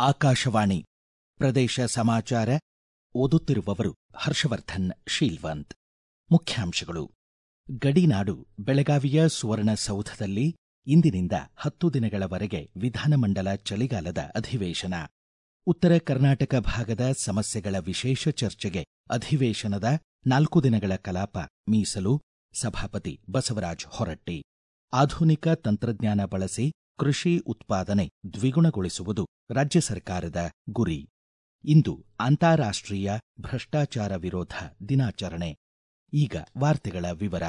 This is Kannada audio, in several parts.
ಆಕಾಶವಾಣಿ ಪ್ರದೇಶ ಸಮಾಚಾರ ಓದುತ್ತಿರುವವರು ಹರ್ಷವರ್ಧನ್ ಶೀಲ್ವಂತ್ ಮುಖ್ಯಾಂಶಗಳು ಗಡಿನಾಡು ಬೆಳಗಾವಿಯ ಸುವರ್ಣಸೌಧದಲ್ಲಿ ಇಂದಿನಿಂದ ಹತ್ತು ದಿನಗಳವರೆಗೆ ವಿಧಾನಮಂಡಲ ಚಳಿಗಾಲದ ಅಧಿವೇಶನ ಉತ್ತರ ಕರ್ನಾಟಕ ಭಾಗದ ಸಮಸ್ಯೆಗಳ ವಿಶೇಷ ಚರ್ಚೆಗೆ ಅಧಿವೇಶನದ ನಾಲ್ಕು ದಿನಗಳ ಕಲಾಪ ಮೀಸಲು ಸಭಾಪತಿ ಬಸವರಾಜ ಹೊರಟ್ಟಿ ಆಧುನಿಕ ತಂತ್ರಜ್ಞಾನ ಬಳಸಿ ಕೃಷಿ ಉತ್ಪಾದನೆ ದ್ವಿಗುಣಗೊಳಿಸುವುದು ರಾಜ್ಯ ಸರ್ಕಾರದ ಗುರಿ ಇಂದು ಅಂತಾರಾಷ್ಟ್ರೀಯ ಭ್ರಷ್ಟಾಚಾರ ವಿರೋಧ ದಿನಾಚರಣೆ ಈಗ ವಾರ್ತೆಗಳ ವಿವರ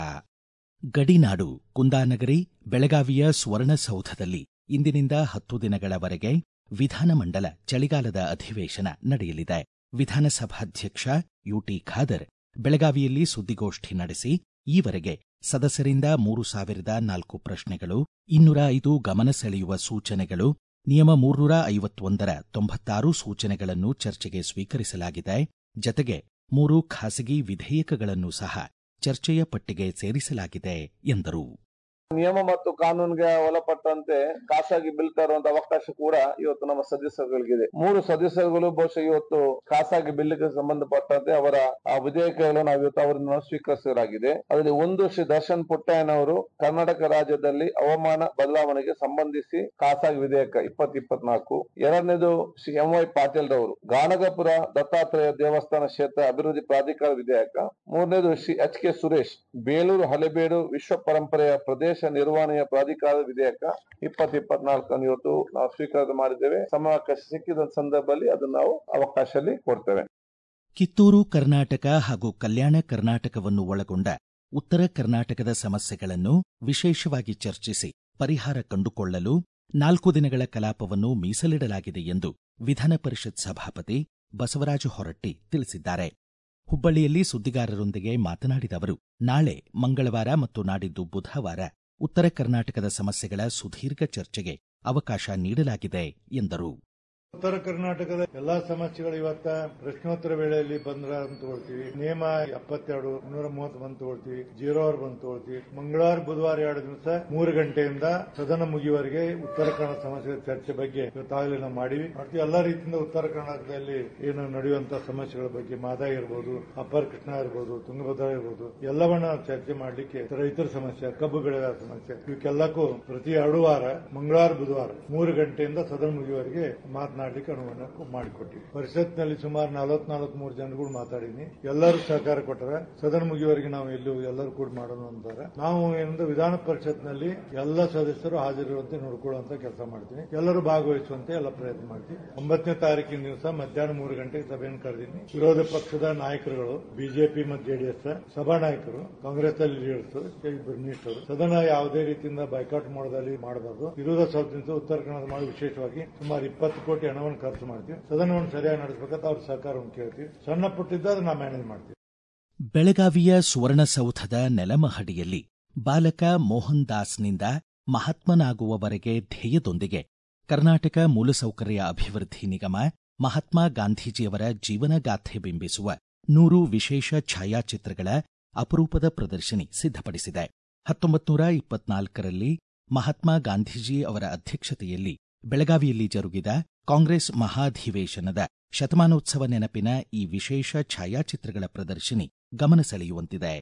ಗಡಿನಾಡು ಕುಂದಾನಗರಿ ಬೆಳಗಾವಿಯ ಸುವರ್ಣಸೌಧದಲ್ಲಿ ಇಂದಿನಿಂದ ಹತ್ತು ದಿನಗಳವರೆಗೆ ವಿಧಾನಮಂಡಲ ಚಳಿಗಾಲದ ಅಧಿವೇಶನ ನಡೆಯಲಿದೆ ವಿಧಾನಸಭಾಧ್ಯಕ್ಷ ಯುಟಿ ಖಾದರ್ ಬೆಳಗಾವಿಯಲ್ಲಿ ಸುದ್ದಿಗೋಷ್ಠಿ ನಡೆಸಿ ಈವರೆಗೆ ಸದಸ್ಯರಿಂದ ಮೂರು ಸಾವಿರದ ನಾಲ್ಕು ಪ್ರಶ್ನೆಗಳು ಇನ್ನೂರ ಐದು ಗಮನ ಸೆಳೆಯುವ ಸೂಚನೆಗಳು ನಿಯಮ ಮೂರ್ನೂರ ಐವತ್ತೊಂದರ ತೊಂಬತ್ತಾರು ಸೂಚನೆಗಳನ್ನು ಚರ್ಚೆಗೆ ಸ್ವೀಕರಿಸಲಾಗಿದೆ ಜತೆಗೆ ಮೂರು ಖಾಸಗಿ ವಿಧೇಯಕಗಳನ್ನು ಸಹ ಚರ್ಚೆಯ ಪಟ್ಟಿಗೆ ಸೇರಿಸಲಾಗಿದೆ ಎಂದರು ನಿಯಮ ಮತ್ತು ಕಾನೂನಿಗೆ ಒಳಪಟ್ಟಂತೆ ಖಾಸಗಿ ಬಿಲ್ ತರುವಂತ ಅವಕಾಶ ಕೂಡ ಇವತ್ತು ನಮ್ಮ ಸದಸ್ಯರುಗಳಿಗಿದೆ ಮೂರು ಸದಸ್ಯರುಗಳು ಬಹುಶಃ ಇವತ್ತು ಖಾಸಗಿ ಬಿಲ್ಗೆ ಸಂಬಂಧಪಟ್ಟಂತೆ ಅವರ ಆ ವಿಧೇಯಕಗಳನ್ನು ನಾವು ಇವತ್ತು ಅವರನ್ನು ಸ್ವೀಕರಿಸಲಾಗಿದೆ ಅದರಲ್ಲಿ ಒಂದು ಶ್ರೀ ದರ್ಶನ್ ಪುಟ್ಟಯ್ಯನವರು ಕರ್ನಾಟಕ ರಾಜ್ಯದಲ್ಲಿ ಹವಾಮಾನ ಬದಲಾವಣೆಗೆ ಸಂಬಂಧಿಸಿ ಖಾಸಗಿ ವಿಧೇಯಕ ಇಪ್ಪತ್ ಇಪ್ಪತ್ನಾಲ್ಕು ಎರಡನೇದು ಶ್ರೀ ಎಂ ವೈ ಪಾಟೀಲ್ ರವರು ಗಾಣಗಪುರ ದತ್ತಾತ್ರೇಯ ದೇವಸ್ಥಾನ ಕ್ಷೇತ್ರ ಅಭಿವೃದ್ಧಿ ಪ್ರಾಧಿಕಾರ ವಿಧೇಯಕ ಮೂರನೇದು ಶ್ರೀ ಎಚ್ ಕೆ ಸುರೇಶ್ ಬೇಲೂರು ಹಳೆಬೇಡು ವಿಶ್ವ ಪರಂಪರೆಯ ಪ್ರದೇಶ ನಿರ್ವಹಣೆಯ ಪ್ರಾಧಿಕಾರದ ವಿಧೇಯಕ ಇಪ್ಪತ್ ಇಪ್ಪತ್ನಾಲ್ಕನ್ನು ಇವತ್ತು ನಾವು ಸ್ವೀಕಾರ ಮಾಡಿದ್ದೇವೆ ಸಮಯಾವಕಾಶ ಸಿಕ್ಕಿದ ಸಂದರ್ಭದಲ್ಲಿ ಅದನ್ನು ನಾವು ಅವಕಾಶದಲ್ಲಿ ಕೊಡ್ತೇವೆ ಕಿತ್ತೂರು ಕರ್ನಾಟಕ ಹಾಗೂ ಕಲ್ಯಾಣ ಕರ್ನಾಟಕವನ್ನು ಒಳಗೊಂಡ ಉತ್ತರ ಕರ್ನಾಟಕದ ಸಮಸ್ಯೆಗಳನ್ನು ವಿಶೇಷವಾಗಿ ಚರ್ಚಿಸಿ ಪರಿಹಾರ ಕಂಡುಕೊಳ್ಳಲು ನಾಲ್ಕು ದಿನಗಳ ಕಲಾಪವನ್ನು ಮೀಸಲಿಡಲಾಗಿದೆ ಎಂದು ವಿಧಾನ ಪರಿಷತ್ ಸಭಾಪತಿ ಬಸವರಾಜ ಹೊರಟ್ಟಿ ತಿಳಿಸಿದ್ದಾರೆ ಹುಬ್ಬಳ್ಳಿಯಲ್ಲಿ ಸುದ್ದಿಗಾರರೊಂದಿಗೆ ಮಾತನಾಡಿದ ಅವರು ನಾಳೆ ಮಂಗಳವಾರ ಮತ್ತು ನಾಡಿದ್ದು ಬುಧವಾರ ಉತ್ತರ ಕರ್ನಾಟಕದ ಸಮಸ್ಯೆಗಳ ಸುದೀರ್ಘ ಚರ್ಚೆಗೆ ಅವಕಾಶ ನೀಡಲಾಗಿದೆ ಎಂದರು ಉತ್ತರ ಕರ್ನಾಟಕದ ಎಲ್ಲಾ ಸಮಸ್ಯೆಗಳು ಇವತ್ತ ಪ್ರಶ್ನೋತ್ತರ ವೇಳೆಯಲ್ಲಿ ಬಂದ್ರ ಅಂತ ತಗೊಳ್ತೀವಿ ನಿಯಮ ಎಪ್ಪತ್ತೆರಡು ನೂರ ಮೂವತ್ತು ಬಂದು ತಗೊಳ್ತೀವಿ ಜೀರೋ ಅವರ್ ಬಂದು ತಗೊಳ್ತೀವಿ ಮಂಗಳವಾರ ಬುಧವಾರ ಎರಡು ದಿವಸ ಮೂರು ಗಂಟೆಯಿಂದ ಸದನ ಮುಗಿಯುವವರೆಗೆ ಉತ್ತರ ಕನ್ನಡ ಸಮಸ್ಯೆಗಳ ಚರ್ಚೆ ಬಗ್ಗೆ ಇವತ್ತಾಗಲೇ ನಾವು ಮಾಡಿವಿ ಮತ್ತು ಎಲ್ಲಾ ರೀತಿಯಿಂದ ಉತ್ತರ ಕರ್ನಾಟಕದಲ್ಲಿ ಏನು ನಡೆಯುವಂತಹ ಸಮಸ್ಯೆಗಳ ಬಗ್ಗೆ ಮಾದಾಯ ಇರಬಹುದು ಅಪ್ಪರ್ ಕೃಷ್ಣ ಇರಬಹುದು ತುಂಗಭದ್ರಾ ಇರಬಹುದು ಎಲ್ಲವನ್ನ ಚರ್ಚೆ ಮಾಡಲಿಕ್ಕೆ ರೈತರ ಸಮಸ್ಯೆ ಕಬ್ಬು ಬೆಳೆಗಾರ ಸಮಸ್ಯೆ ಇವಕ್ಕೆಲ್ಲಕ್ಕೂ ಪ್ರತಿ ಎರಡು ವಾರ ಮಂಗಳವಾರ ಬುಧವಾರ ಮೂರು ಗಂಟೆಯಿಂದ ಸದನ ಮುಗಿಯುವವರೆಗೆ ಮಾತನಾಡ ಮಾಡ್ಲಿಕ್ಕೆ ಅನುವನ್ನು ಮಾಡಿಕೊಟ್ಟಿವಿ ಪರಿಷತ್ನಲ್ಲಿ ಸುಮಾರು ನಲವತ್ನಾಲ್ಕು ಮೂರು ಜನಗಳು ಮಾತಾಡಿನಿ ಎಲ್ಲರೂ ಸಹಕಾರ ಕೊಟ್ಟರೆ ಸದನ ಮುಗಿಯುವವರೆಗೆ ನಾವು ಎಲ್ಲೂ ಎಲ್ಲರೂ ಕೂಡ ಮಾಡೋಣ ಅಂತಾರೆ ನಾವು ಏನಂದ್ರೆ ವಿಧಾನ ಪರಿಷತ್ನಲ್ಲಿ ಎಲ್ಲ ಸದಸ್ಯರು ಹಾಜರಿರುವಂತೆ ನೋಡ್ಕೊಳ್ಳುವಂತ ಕೆಲಸ ಮಾಡ್ತೀನಿ ಎಲ್ಲರೂ ಭಾಗವಹಿಸುವಂತೆ ಎಲ್ಲ ಪ್ರಯತ್ನ ಮಾಡ್ತೀವಿ ಒಂಬತ್ತನೇ ತಾರೀಕಿನ ದಿವಸ ಮಧ್ಯಾಹ್ನ ಮೂರು ಗಂಟೆಗೆ ಸಭೆಯನ್ನು ಕರೆದಿನಿ ವಿರೋಧ ಪಕ್ಷದ ನಾಯಕರುಗಳು ಬಿಜೆಪಿ ಮತ್ತು ಜೆಡಿಎಸ್ ಸಭಾ ನಾಯಕರು ಕಾಂಗ್ರೆಸ್ ಅಲ್ಲಿ ಲೀಡರ್ಸ್ ಇಬ್ಬರು ಮಿನಿಸ್ಟರ್ ಸದನ ಯಾವುದೇ ರೀತಿಯಿಂದ ಬೈಕಾಟ್ ಮಾಡೋದಲ್ಲಿ ಮಾಡಬಾರ್ದು ವಿರೋಧ ಸೌದಿಂದ ಉತ್ತರ ಕನ್ನಡ ಮಾಡಿ ವಿಶೇಷವಾಗಿ ಸುಮಾರು ಇಪ್ಪತ್ತು ಕೋಟಿ ಹಣವನ್ನು ಖರ್ಚು ಮಾಡ್ತೀವಿ ಸದನವನ್ನು ಸರಿಯಾಗಿ ನಡೆಸಬೇಕಂತ ಅವ್ರ ಸಹಕಾರವನ್ನು ಕೇಳ್ತೀವಿ ಸಣ್ಣ ಪುಟ್ಟಿದ್ದ ಅದನ್ನ ನಾವು ಮ್ಯಾನೇಜ್ ಮಾಡ್ತೀವಿ ಬೆಳಗಾವಿಯ ಸುವರ್ಣಸೌಧದ ನೆಲಮಹಡಿಯಲ್ಲಿ ಬಾಲಕ ಮೋಹನ್ ದಾಸ್ನಿಂದ ಮಹಾತ್ಮನಾಗುವವರೆಗೆ ಧ್ಯೇಯದೊಂದಿಗೆ ಕರ್ನಾಟಕ ಮೂಲಸೌಕರ್ಯ ಅಭಿವೃದ್ಧಿ ನಿಗಮ ಮಹಾತ್ಮ ಗಾಂಧೀಜಿಯವರ ಜೀವನಗಾಥೆ ಬಿಂಬಿಸುವ ನೂರು ವಿಶೇಷ ಛಾಯಾಚಿತ್ರಗಳ ಅಪರೂಪದ ಪ್ರದರ್ಶನಿ ಸಿದ್ಧಪಡಿಸಿದೆ ಹತ್ತೊಂಬತ್ತು ನೂರ ಇಪ್ಪತ್ನಾಲ್ಕರಲ್ಲಿ ಮಹಾತ್ಮ ಗಾಂಧೀಜಿ ಅವರ ಅಧ್ಯಕ್ಷತೆಯಲ್ಲಿ ಬೆಳಗಾವಿಯಲ್ಲಿ ಜರುಗಿದ ಕಾಂಗ್ರೆಸ್ ಮಹಾಧಿವೇಶನದ ಶತಮಾನೋತ್ಸವ ನೆನಪಿನ ಈ ವಿಶೇಷ ಛಾಯಾಚಿತ್ರಗಳ ಪ್ರದರ್ಶನಿ ಗಮನ ಸೆಳೆಯುವಂತಿದೆ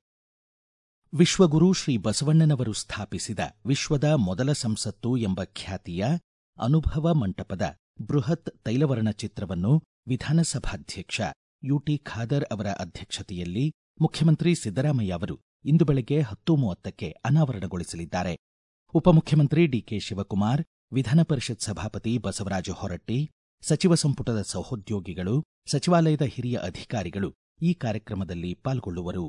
ವಿಶ್ವಗುರು ಶ್ರೀ ಬಸವಣ್ಣನವರು ಸ್ಥಾಪಿಸಿದ ವಿಶ್ವದ ಮೊದಲ ಸಂಸತ್ತು ಎಂಬ ಖ್ಯಾತಿಯ ಅನುಭವ ಮಂಟಪದ ಬೃಹತ್ ತೈಲವರ್ಣ ಚಿತ್ರವನ್ನು ವಿಧಾನಸಭಾಧ್ಯಕ್ಷ ಯುಟಿ ಖಾದರ್ ಅವರ ಅಧ್ಯಕ್ಷತೆಯಲ್ಲಿ ಮುಖ್ಯಮಂತ್ರಿ ಸಿದ್ದರಾಮಯ್ಯ ಅವರು ಇಂದು ಬೆಳಗ್ಗೆ ಹತ್ತು ಮೂವತ್ತಕ್ಕೆ ಅನಾವರಣಗೊಳಿಸಲಿದ್ದಾರೆ ಉಪಮುಖ್ಯಮಂತ್ರಿ ಡಿಕೆ ಶಿವಕುಮಾರ್ ವಿಧಾನ ಪರಿಷತ್ ಸಭಾಪತಿ ಬಸವರಾಜ ಹೊರಟ್ಟಿ ಸಚಿವ ಸಂಪುಟದ ಸಹೋದ್ಯೋಗಿಗಳು ಸಚಿವಾಲಯದ ಹಿರಿಯ ಅಧಿಕಾರಿಗಳು ಈ ಕಾರ್ಯಕ್ರಮದಲ್ಲಿ ಪಾಲ್ಗೊಳ್ಳುವರು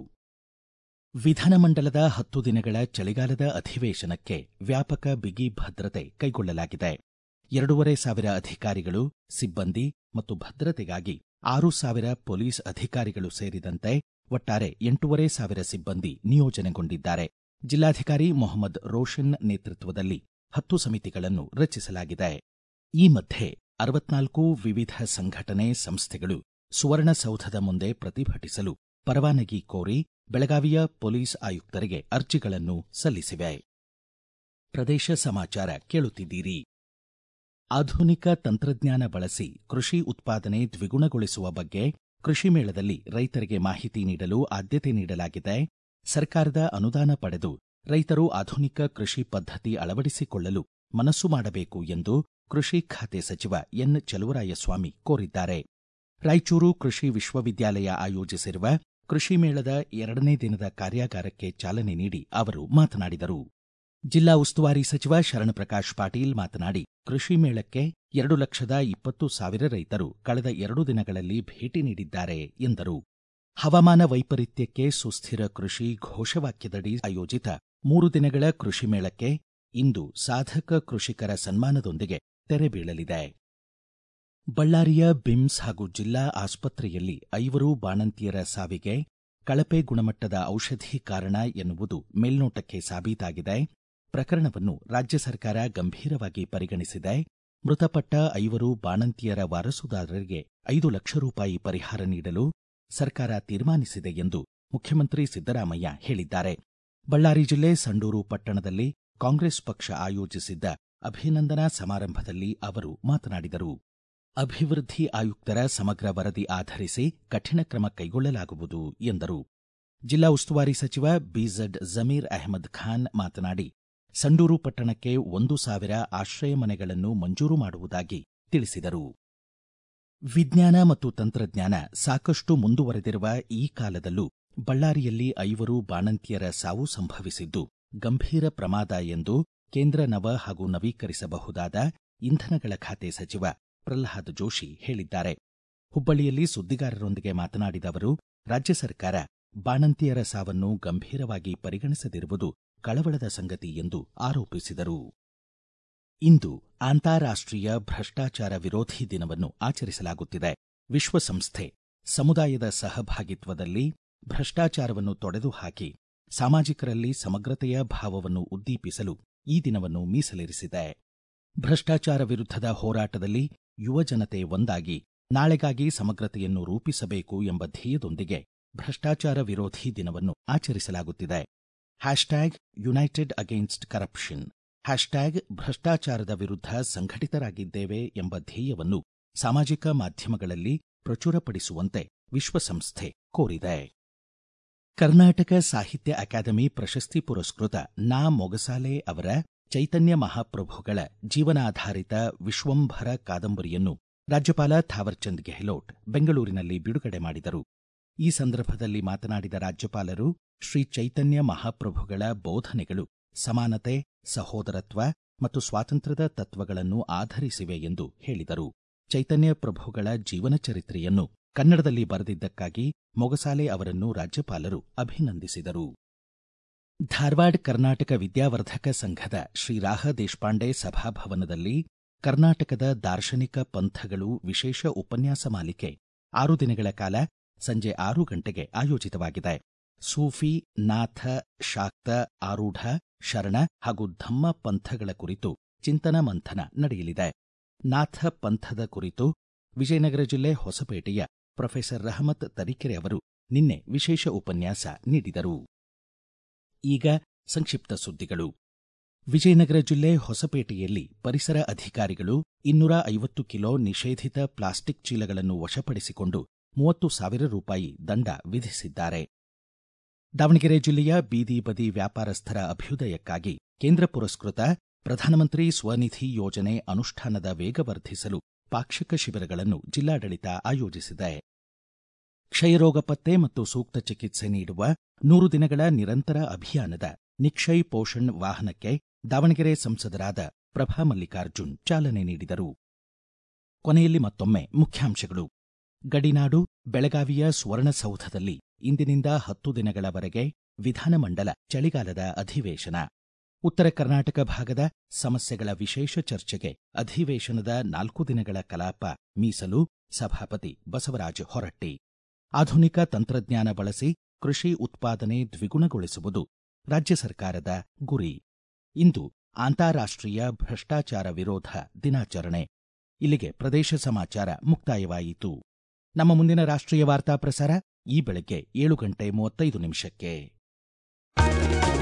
ವಿಧಾನಮಂಡಲದ ಹತ್ತು ದಿನಗಳ ಚಳಿಗಾಲದ ಅಧಿವೇಶನಕ್ಕೆ ವ್ಯಾಪಕ ಬಿಗಿ ಭದ್ರತೆ ಕೈಗೊಳ್ಳಲಾಗಿದೆ ಎರಡೂವರೆ ಸಾವಿರ ಅಧಿಕಾರಿಗಳು ಸಿಬ್ಬಂದಿ ಮತ್ತು ಭದ್ರತೆಗಾಗಿ ಆರು ಸಾವಿರ ಪೊಲೀಸ್ ಅಧಿಕಾರಿಗಳು ಸೇರಿದಂತೆ ಒಟ್ಟಾರೆ ಎಂಟೂವರೆ ಸಾವಿರ ಸಿಬ್ಬಂದಿ ನಿಯೋಜನೆಗೊಂಡಿದ್ದಾರೆ ಜಿಲ್ಲಾಧಿಕಾರಿ ಮೊಹಮ್ಮದ್ ರೋಷನ್ ನೇತೃತ್ವದಲ್ಲಿ ಹತ್ತು ಸಮಿತಿಗಳನ್ನು ರಚಿಸಲಾಗಿದೆ ಈ ಮಧ್ಯೆ ಅರವತ್ನಾಲ್ಕು ವಿವಿಧ ಸಂಘಟನೆ ಸಂಸ್ಥೆಗಳು ಸುವರ್ಣಸೌಧದ ಮುಂದೆ ಪ್ರತಿಭಟಿಸಲು ಪರವಾನಗಿ ಕೋರಿ ಬೆಳಗಾವಿಯ ಪೊಲೀಸ್ ಆಯುಕ್ತರಿಗೆ ಅರ್ಜಿಗಳನ್ನು ಸಲ್ಲಿಸಿವೆ ಪ್ರದೇಶ ಸಮಾಚಾರ ಕೇಳುತ್ತಿದ್ದೀರಿ ಆಧುನಿಕ ತಂತ್ರಜ್ಞಾನ ಬಳಸಿ ಕೃಷಿ ಉತ್ಪಾದನೆ ದ್ವಿಗುಣಗೊಳಿಸುವ ಬಗ್ಗೆ ಕೃಷಿ ಮೇಳದಲ್ಲಿ ರೈತರಿಗೆ ಮಾಹಿತಿ ನೀಡಲು ಆದ್ಯತೆ ನೀಡಲಾಗಿದೆ ಸರ್ಕಾರದ ಅನುದಾನ ಪಡೆದು ರೈತರು ಆಧುನಿಕ ಕೃಷಿ ಪದ್ಧತಿ ಅಳವಡಿಸಿಕೊಳ್ಳಲು ಮನಸ್ಸು ಮಾಡಬೇಕು ಎಂದು ಕೃಷಿ ಖಾತೆ ಸಚಿವ ಎನ್ ಚಲುವರಾಯಸ್ವಾಮಿ ಕೋರಿದ್ದಾರೆ ರಾಯಚೂರು ಕೃಷಿ ವಿಶ್ವವಿದ್ಯಾಲಯ ಆಯೋಜಿಸಿರುವ ಕೃಷಿ ಮೇಳದ ಎರಡನೇ ದಿನದ ಕಾರ್ಯಾಗಾರಕ್ಕೆ ಚಾಲನೆ ನೀಡಿ ಅವರು ಮಾತನಾಡಿದರು ಜಿಲ್ಲಾ ಉಸ್ತುವಾರಿ ಸಚಿವ ಶರಣಪ್ರಕಾಶ್ ಪಾಟೀಲ್ ಮಾತನಾಡಿ ಕೃಷಿ ಮೇಳಕ್ಕೆ ಎರಡು ಲಕ್ಷದ ಇಪ್ಪತ್ತು ಸಾವಿರ ರೈತರು ಕಳೆದ ಎರಡು ದಿನಗಳಲ್ಲಿ ಭೇಟಿ ನೀಡಿದ್ದಾರೆ ಎಂದರು ಹವಾಮಾನ ವೈಪರೀತ್ಯಕ್ಕೆ ಸುಸ್ಥಿರ ಕೃಷಿ ಘೋಷವಾಕ್ಯದಡಿ ಆಯೋಜಿತ ಮೂರು ದಿನಗಳ ಕೃಷಿ ಮೇಳಕ್ಕೆ ಇಂದು ಸಾಧಕ ಕೃಷಿಕರ ಸನ್ಮಾನದೊಂದಿಗೆ ತೆರೆ ಬೀಳಲಿದೆ ಬಳ್ಳಾರಿಯ ಬಿಮ್ಸ್ ಹಾಗೂ ಜಿಲ್ಲಾ ಆಸ್ಪತ್ರೆಯಲ್ಲಿ ಐವರು ಬಾಣಂತಿಯರ ಸಾವಿಗೆ ಕಳಪೆ ಗುಣಮಟ್ಟದ ಔಷಧಿ ಕಾರಣ ಎನ್ನುವುದು ಮೇಲ್ನೋಟಕ್ಕೆ ಸಾಬೀತಾಗಿದೆ ಪ್ರಕರಣವನ್ನು ರಾಜ್ಯ ಸರ್ಕಾರ ಗಂಭೀರವಾಗಿ ಪರಿಗಣಿಸಿದೆ ಮೃತಪಟ್ಟ ಐವರು ಬಾಣಂತಿಯರ ವಾರಸುದಾರರಿಗೆ ಐದು ಲಕ್ಷ ರೂಪಾಯಿ ಪರಿಹಾರ ನೀಡಲು ಸರ್ಕಾರ ತೀರ್ಮಾನಿಸಿದೆ ಎಂದು ಮುಖ್ಯಮಂತ್ರಿ ಸಿದ್ದರಾಮಯ್ಯ ಹೇಳಿದ್ದಾರೆ ಬಳ್ಳಾರಿ ಜಿಲ್ಲೆ ಸಂಡೂರು ಪಟ್ಟಣದಲ್ಲಿ ಕಾಂಗ್ರೆಸ್ ಪಕ್ಷ ಆಯೋಜಿಸಿದ್ದ ಅಭಿನಂದನಾ ಸಮಾರಂಭದಲ್ಲಿ ಅವರು ಮಾತನಾಡಿದರು ಅಭಿವೃದ್ಧಿ ಆಯುಕ್ತರ ಸಮಗ್ರ ವರದಿ ಆಧರಿಸಿ ಕಠಿಣ ಕ್ರಮ ಕೈಗೊಳ್ಳಲಾಗುವುದು ಎಂದರು ಜಿಲ್ಲಾ ಉಸ್ತುವಾರಿ ಸಚಿವ ಬಿಝಡ್ ಜಮೀರ್ ಅಹಮದ್ ಖಾನ್ ಮಾತನಾಡಿ ಸಂಡೂರು ಪಟ್ಟಣಕ್ಕೆ ಒಂದು ಸಾವಿರ ಆಶ್ರಯ ಮನೆಗಳನ್ನು ಮಂಜೂರು ಮಾಡುವುದಾಗಿ ತಿಳಿಸಿದರು ವಿಜ್ಞಾನ ಮತ್ತು ತಂತ್ರಜ್ಞಾನ ಸಾಕಷ್ಟು ಮುಂದುವರೆದಿರುವ ಈ ಕಾಲದಲ್ಲೂ ಬಳ್ಳಾರಿಯಲ್ಲಿ ಐವರು ಬಾಣಂತಿಯರ ಸಾವು ಸಂಭವಿಸಿದ್ದು ಗಂಭೀರ ಪ್ರಮಾದ ಎಂದು ಕೇಂದ್ರ ನವ ಹಾಗೂ ನವೀಕರಿಸಬಹುದಾದ ಇಂಧನಗಳ ಖಾತೆ ಸಚಿವ ಪ್ರಲ್ಹಾದ್ ಜೋಶಿ ಹೇಳಿದ್ದಾರೆ ಹುಬ್ಬಳ್ಳಿಯಲ್ಲಿ ಸುದ್ದಿಗಾರರೊಂದಿಗೆ ಮಾತನಾಡಿದ ಅವರು ರಾಜ್ಯ ಸರ್ಕಾರ ಬಾಣಂತಿಯರ ಸಾವನ್ನು ಗಂಭೀರವಾಗಿ ಪರಿಗಣಿಸದಿರುವುದು ಕಳವಳದ ಸಂಗತಿ ಎಂದು ಆರೋಪಿಸಿದರು ಇಂದು ಅಂತಾರಾಷ್ಟ್ರೀಯ ಭ್ರಷ್ಟಾಚಾರ ವಿರೋಧಿ ದಿನವನ್ನು ಆಚರಿಸಲಾಗುತ್ತಿದೆ ವಿಶ್ವಸಂಸ್ಥೆ ಸಮುದಾಯದ ಸಹಭಾಗಿತ್ವದಲ್ಲಿ ಭ್ರಷ್ಟಾಚಾರವನ್ನು ತೊಡೆದು ಹಾಕಿ ಸಾಮಾಜಿಕರಲ್ಲಿ ಸಮಗ್ರತೆಯ ಭಾವವನ್ನು ಉದ್ದೀಪಿಸಲು ಈ ದಿನವನ್ನು ಮೀಸಲಿರಿಸಿದೆ ಭ್ರಷ್ಟಾಚಾರ ವಿರುದ್ಧದ ಹೋರಾಟದಲ್ಲಿ ಯುವ ಜನತೆ ಒಂದಾಗಿ ನಾಳೆಗಾಗಿ ಸಮಗ್ರತೆಯನ್ನು ರೂಪಿಸಬೇಕು ಎಂಬ ಧ್ಯೇಯದೊಂದಿಗೆ ಭ್ರಷ್ಟಾಚಾರ ವಿರೋಧಿ ದಿನವನ್ನು ಆಚರಿಸಲಾಗುತ್ತಿದೆ hashtag united against corruption hashtag ಭ್ರಷ್ಟಾಚಾರದ ವಿರುದ್ಧ ಸಂಘಟಿತರಾಗಿದ್ದೇವೆ ಎಂಬ ಧ್ಯೇಯವನ್ನು ಸಾಮಾಜಿಕ ಮಾಧ್ಯಮಗಳಲ್ಲಿ ಪ್ರಚುರಪಡಿಸುವಂತೆ ವಿಶ್ವಸಂಸ್ಥೆ ಕೋರಿದೆ ಕರ್ನಾಟಕ ಸಾಹಿತ್ಯ ಅಕಾಡೆಮಿ ಪ್ರಶಸ್ತಿ ಪುರಸ್ಕೃತ ನಾ ಮೊಗಸಾಲೆ ಅವರ ಚೈತನ್ಯ ಮಹಾಪ್ರಭುಗಳ ಜೀವನಾಧಾರಿತ ವಿಶ್ವಂಭರ ಕಾದಂಬರಿಯನ್ನು ರಾಜ್ಯಪಾಲ ಥಾವರ್ಚಂದ್ ಗೆಹ್ಲೋಟ್ ಬೆಂಗಳೂರಿನಲ್ಲಿ ಬಿಡುಗಡೆ ಮಾಡಿದರು ಈ ಸಂದರ್ಭದಲ್ಲಿ ಮಾತನಾಡಿದ ರಾಜ್ಯಪಾಲರು ಶ್ರೀ ಚೈತನ್ಯ ಮಹಾಪ್ರಭುಗಳ ಬೋಧನೆಗಳು ಸಮಾನತೆ ಸಹೋದರತ್ವ ಮತ್ತು ಸ್ವಾತಂತ್ರ್ಯದ ತತ್ವಗಳನ್ನು ಆಧರಿಸಿವೆ ಎಂದು ಹೇಳಿದರು ಚೈತನ್ಯ ಪ್ರಭುಗಳ ಜೀವನ ಚರಿತ್ರೆಯನ್ನು ಕನ್ನಡದಲ್ಲಿ ಬರೆದಿದ್ದಕ್ಕಾಗಿ ಮೊಗಸಾಲೆ ಅವರನ್ನು ರಾಜ್ಯಪಾಲರು ಅಭಿನಂದಿಸಿದರು ಧಾರವಾಡ ಕರ್ನಾಟಕ ವಿದ್ಯಾವರ್ಧಕ ಸಂಘದ ಶ್ರೀ ರಾಹ ದೇಶಪಾಂಡೆ ಸಭಾಭವನದಲ್ಲಿ ಕರ್ನಾಟಕದ ದಾರ್ಶನಿಕ ಪಂಥಗಳು ವಿಶೇಷ ಉಪನ್ಯಾಸ ಮಾಲಿಕೆ ಆರು ದಿನಗಳ ಕಾಲ ಸಂಜೆ ಆರು ಗಂಟೆಗೆ ಆಯೋಜಿತವಾಗಿದೆ ಸೂಫಿ ನಾಥ ಶಾಕ್ತ ಆರೂಢ ಶರಣ ಹಾಗೂ ಧಮ್ಮ ಪಂಥಗಳ ಕುರಿತು ಚಿಂತನ ಮಂಥನ ನಡೆಯಲಿದೆ ನಾಥ ಪಂಥದ ಕುರಿತು ವಿಜಯನಗರ ಜಿಲ್ಲೆ ಹೊಸಪೇಟೆಯ ಪ್ರೊಫೆಸರ್ ರಹಮತ್ ತರೀಕೆರೆ ಅವರು ನಿನ್ನೆ ವಿಶೇಷ ಉಪನ್ಯಾಸ ನೀಡಿದರು ಈಗ ಸಂಕ್ಷಿಪ್ತ ಸುದ್ದಿಗಳು ವಿಜಯನಗರ ಜಿಲ್ಲೆ ಹೊಸಪೇಟೆಯಲ್ಲಿ ಪರಿಸರ ಅಧಿಕಾರಿಗಳು ಇನ್ನೂರ ಐವತ್ತು ಕಿಲೋ ನಿಷೇಧಿತ ಪ್ಲಾಸ್ಟಿಕ್ ಚೀಲಗಳನ್ನು ವಶಪಡಿಸಿಕೊಂಡು ಮೂವತ್ತು ಸಾವಿರ ರೂಪಾಯಿ ದಂಡ ವಿಧಿಸಿದ್ದಾರೆ ದಾವಣಗೆರೆ ಜಿಲ್ಲೆಯ ಬೀದಿ ಬದಿ ವ್ಯಾಪಾರಸ್ಥರ ಅಭ್ಯುದಯಕ್ಕಾಗಿ ಕೇಂದ್ರ ಪುರಸ್ಕೃತ ಪ್ರಧಾನಮಂತ್ರಿ ಸ್ವನಿಧಿ ಯೋಜನೆ ಅನುಷ್ಠಾನದ ವೇಗವರ್ಧಿಸಲು ಪಾಕ್ಷಿಕ ಶಿಬಿರಗಳನ್ನು ಜಿಲ್ಲಾಡಳಿತ ಆಯೋಜಿಸಿದೆ ಕ್ಷಯರೋಗ ಪತ್ತೆ ಮತ್ತು ಸೂಕ್ತ ಚಿಕಿತ್ಸೆ ನೀಡುವ ನೂರು ದಿನಗಳ ನಿರಂತರ ಅಭಿಯಾನದ ನಿಕ್ಷಯ್ ಪೋಷಣ್ ವಾಹನಕ್ಕೆ ದಾವಣಗೆರೆ ಸಂಸದರಾದ ಪ್ರಭಾ ಮಲ್ಲಿಕಾರ್ಜುನ್ ಚಾಲನೆ ನೀಡಿದರು ಕೊನೆಯಲ್ಲಿ ಮತ್ತೊಮ್ಮೆ ಮುಖ್ಯಾಂಶಗಳು ಗಡಿನಾಡು ಬೆಳಗಾವಿಯ ಸುವರ್ಣಸೌಧದಲ್ಲಿ ಇಂದಿನಿಂದ ಹತ್ತು ದಿನಗಳವರೆಗೆ ವಿಧಾನಮಂಡಲ ಚಳಿಗಾಲದ ಅಧಿವೇಶನ ಉತ್ತರ ಕರ್ನಾಟಕ ಭಾಗದ ಸಮಸ್ಯೆಗಳ ವಿಶೇಷ ಚರ್ಚೆಗೆ ಅಧಿವೇಶನದ ನಾಲ್ಕು ದಿನಗಳ ಕಲಾಪ ಮೀಸಲು ಸಭಾಪತಿ ಬಸವರಾಜ ಹೊರಟ್ಟಿ ಆಧುನಿಕ ತಂತ್ರಜ್ಞಾನ ಬಳಸಿ ಕೃಷಿ ಉತ್ಪಾದನೆ ದ್ವಿಗುಣಗೊಳಿಸುವುದು ರಾಜ್ಯ ಸರ್ಕಾರದ ಗುರಿ ಇಂದು ಅಂತಾರಾಷ್ಟ್ರೀಯ ಭ್ರಷ್ಟಾಚಾರ ವಿರೋಧ ದಿನಾಚರಣೆ ಇಲ್ಲಿಗೆ ಪ್ರದೇಶ ಸಮಾಚಾರ ಮುಕ್ತಾಯವಾಯಿತು ನಮ್ಮ ಮುಂದಿನ ರಾಷ್ಟ್ರೀಯ ವಾರ್ತಾ ಪ್ರಸಾರ ಈ ಬೆಳಗ್ಗೆ ಏಳು ಗಂಟೆ ಮೂವತ್ತೈದು ನಿಮಿಷಕ್ಕೆ